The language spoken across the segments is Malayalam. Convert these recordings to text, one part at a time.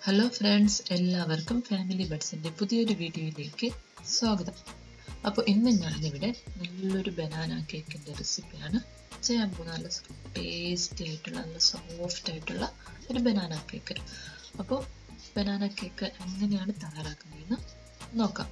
ഹലോ ഫ്രണ്ട്സ് എല്ലാവർക്കും ഫാമിലി ബഡ്സിൻ്റെ പുതിയൊരു വീഡിയോയിലേക്ക് സ്വാഗതം അപ്പോൾ ഇന്ന് ഞാനിവിടെ നല്ലൊരു ബനാന കേക്കിൻ്റെ റെസിപ്പിയാണ് ചെയ്യാൻ പോകുന്നത് നല്ല ടേസ്റ്റി ആയിട്ടുള്ള നല്ല സോഫ്റ്റ് ആയിട്ടുള്ള ഒരു ബനാന കേക്ക് അപ്പോൾ ബനാന കേക്ക് എങ്ങനെയാണ് തയ്യാറാക്കുന്നതെന്ന് നോക്കാം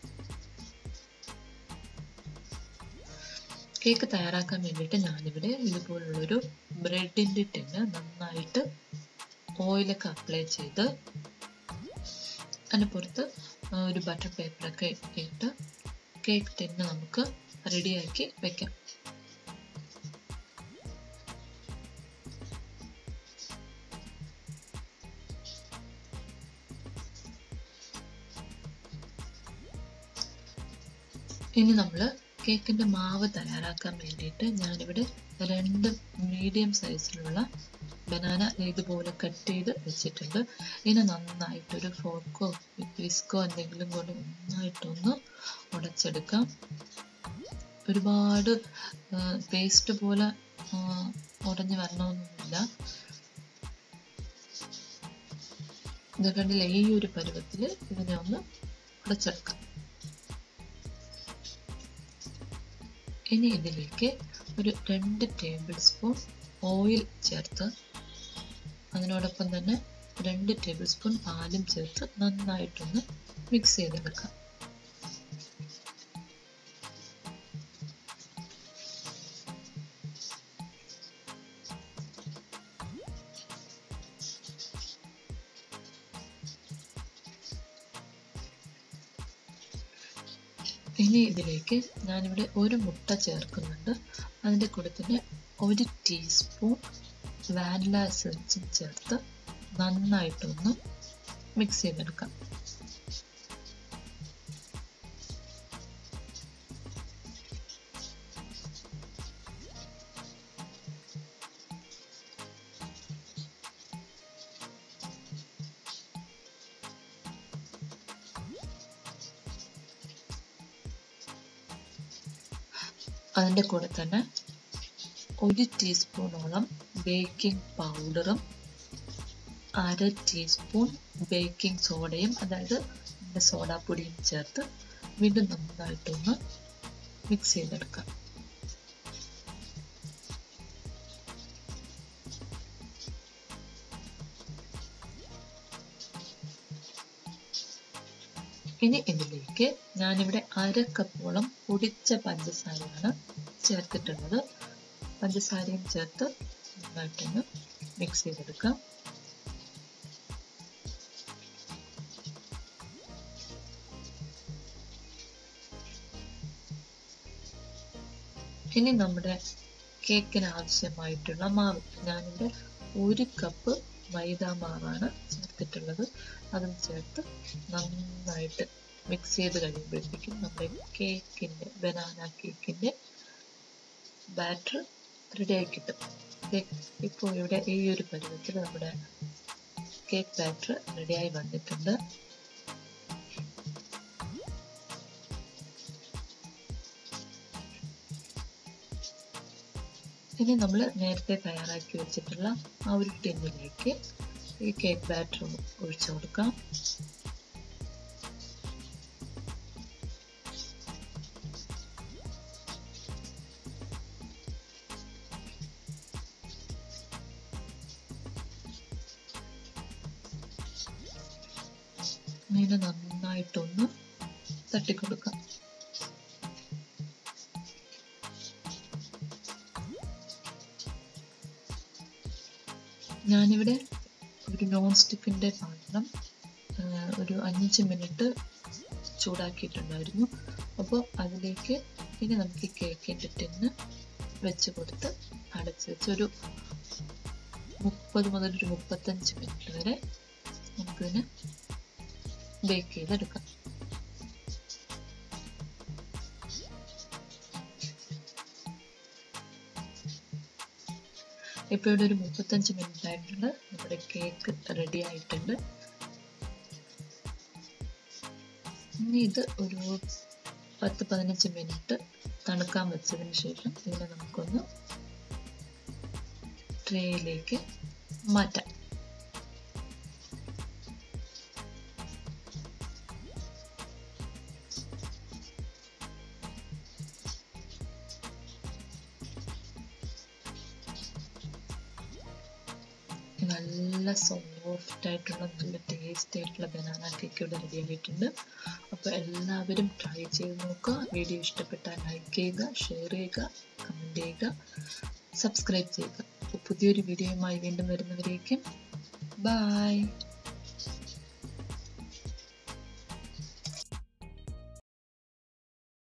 കേക്ക് തയ്യാറാക്കാൻ വേണ്ടിയിട്ട് ഞാനിവിടെ ഇതുപോലുള്ളൊരു ബ്രെഡിൻ്റെ ടിന്ന് നന്നായിട്ട് ഓയിലൊക്കെ അപ്ലൈ ചെയ്ത് അതിന് പുറത്ത് ഒരു ബട്ടർ പേപ്പറൊക്കെ ഇട്ട് കേക്ക് ടിന്ന് നമുക്ക് റെഡിയാക്കി വെക്കാം ഇനി നമ്മൾ കേക്കിൻ്റെ മാവ് തയ്യാറാക്കാൻ വേണ്ടിയിട്ട് ഞാനിവിടെ രണ്ട് മീഡിയം സൈസിലുള്ള ബനാന ഇതുപോലെ കട്ട് ചെയ്ത് വെച്ചിട്ടുണ്ട് ഇനി നന്നായിട്ടൊരു ഫോർക്കോ വിസ്കോ എന്തെങ്കിലും കൊണ്ട് നന്നായിട്ടൊന്ന് ഉടച്ചെടുക്കാം ഒരുപാട് പേസ്റ്റ് പോലെ ഉടഞ്ഞു വരണമെന്നൊന്നുമില്ല ഇത് കണ്ടില്ല ഈ ഒരു പരുവത്തിൽ ഇതിനെ ഒന്ന് ഉടച്ചെടുക്കാം ഇനി ഇതിലേക്ക് ഒരു രണ്ട് ടേബിൾ സ്പൂൺ ഓയിൽ ചേർത്ത് അതിനോടൊപ്പം തന്നെ രണ്ട് ടേബിൾ സ്പൂൺ പാലും ചേർത്ത് നന്നായിട്ടൊന്ന് മിക്സ് ചെയ്തെടുക്കാം ഇനി ഇതിലേക്ക് ഞാനിവിടെ ഒരു മുട്ട ചേർക്കുന്നുണ്ട് അതിൻ്റെ കൂടെ തന്നെ ഒരു ടീസ്പൂൺ വാനില എസൻസും ചേർത്ത് നന്നായിട്ടൊന്ന് മിക്സ് ചെയ്തെടുക്കാം അതിൻ്റെ കൂടെ തന്നെ ഒരു ടീസ്പൂണോളം ബേക്കിംഗ് പൗഡറും അര ടീസ്പൂൺ ബേക്കിംഗ് സോഡയും അതായത് നമ്മുടെ സോഡാപ്പൊടിയും ചേർത്ത് വീണ്ടും നന്നായിട്ടൊന്ന് മിക്സ് ചെയ്തെടുക്കാം ഇനി ഇതിലേക്ക് ഞാനിവിടെ അര കപ്പോളം പൊടിച്ച പഞ്ചസാരയാണ് ചേർത്തിട്ടുള്ളത് പഞ്ചസാരയും ചേർത്ത് നന്നായിട്ടൊന്ന് മിക്സ് ചെയ്തെടുക്കാം ഇനി നമ്മുടെ കേക്കിന് ആവശ്യമായിട്ടുള്ള മാവ് ഞാനിവിടെ ഒരു കപ്പ് മൈദ മാവാണ് ചേർത്തിട്ടുള്ളത് അതും ചേർത്ത് നന്നായിട്ട് മിക്സ് ചെയ്ത് കഴിയുമ്പോഴത്തേക്കും നമ്മുടെ കേക്കിൻ്റെ ബനാന കേക്കിൻ്റെ ബാറ്റർ റെഡിയായി കിട്ടും ഇപ്പോൾ ഇവിടെ ഈ ഒരു പരുവത്തിൽ നമ്മുടെ കേക്ക് ബാറ്റർ റെഡിയായി വന്നിട്ടുണ്ട് ഇനി നമ്മൾ നേരത്തെ തയ്യാറാക്കി വെച്ചിട്ടുള്ള ആ ഒരു ടിന്നിലേക്ക് ഈ കേക്ക് ബാറ്റർ ഒഴിച്ചു കൊടുക്കാം ഇങ്ങനെ നന്നായിട്ടൊന്ന് തട്ടിക്കൊടുക്കാം ഞാനിവിടെ ഒരു നോൺ സ്റ്റിക്കിൻ്റെ പാത്രം ഒരു അഞ്ച് മിനിറ്റ് ചൂടാക്കിയിട്ടുണ്ടായിരുന്നു അപ്പോൾ അതിലേക്ക് ഇനി നമുക്ക് ഈ കേക്കിൻ്റെ ടിന്ന് വെച്ച് കൊടുത്ത് അടച്ച് വെച്ച് ഒരു മുപ്പത് മുതൽ ഒരു മുപ്പത്തഞ്ച് മിനിറ്റ് വരെ നമുക്കിതിന് ബേക്ക് ചെയ്തെടുക്കാം ഇപ്പോൾ ഇവിടെ ഒരു മുപ്പത്തഞ്ച് മിനിറ്റ് ആയിട്ടുണ്ട് നമ്മുടെ കേക്ക് റെഡി ആയിട്ടുണ്ട് ഇനി ഇത് ഒരു പത്ത് പതിനഞ്ച് മിനിറ്റ് തണുക്കാൻ വെച്ചതിന് ശേഷം ഇതിനെ നമുക്കൊന്ന് ട്രേയിലേക്ക് മാറ്റാം നല്ല സോഫ്റ്റ് ആയിട്ടുള്ള നല്ല ടേസ്റ്റ് ആയിട്ടുള്ള ബനാന കേക്ക് ഇവിടെ റെഡി ആയിട്ടുണ്ട് അപ്പോൾ എല്ലാവരും ട്രൈ ചെയ്ത് നോക്കുക വീഡിയോ ഇഷ്ടപ്പെട്ടാൽ ലൈക്ക് ചെയ്യുക ഷെയർ ചെയ്യുക കമൻറ്റ് ചെയ്യുക സബ്സ്ക്രൈബ് ചെയ്യുക അപ്പോൾ പുതിയൊരു വീഡിയോയുമായി വീണ്ടും വരുന്നവരേക്കും ബൈ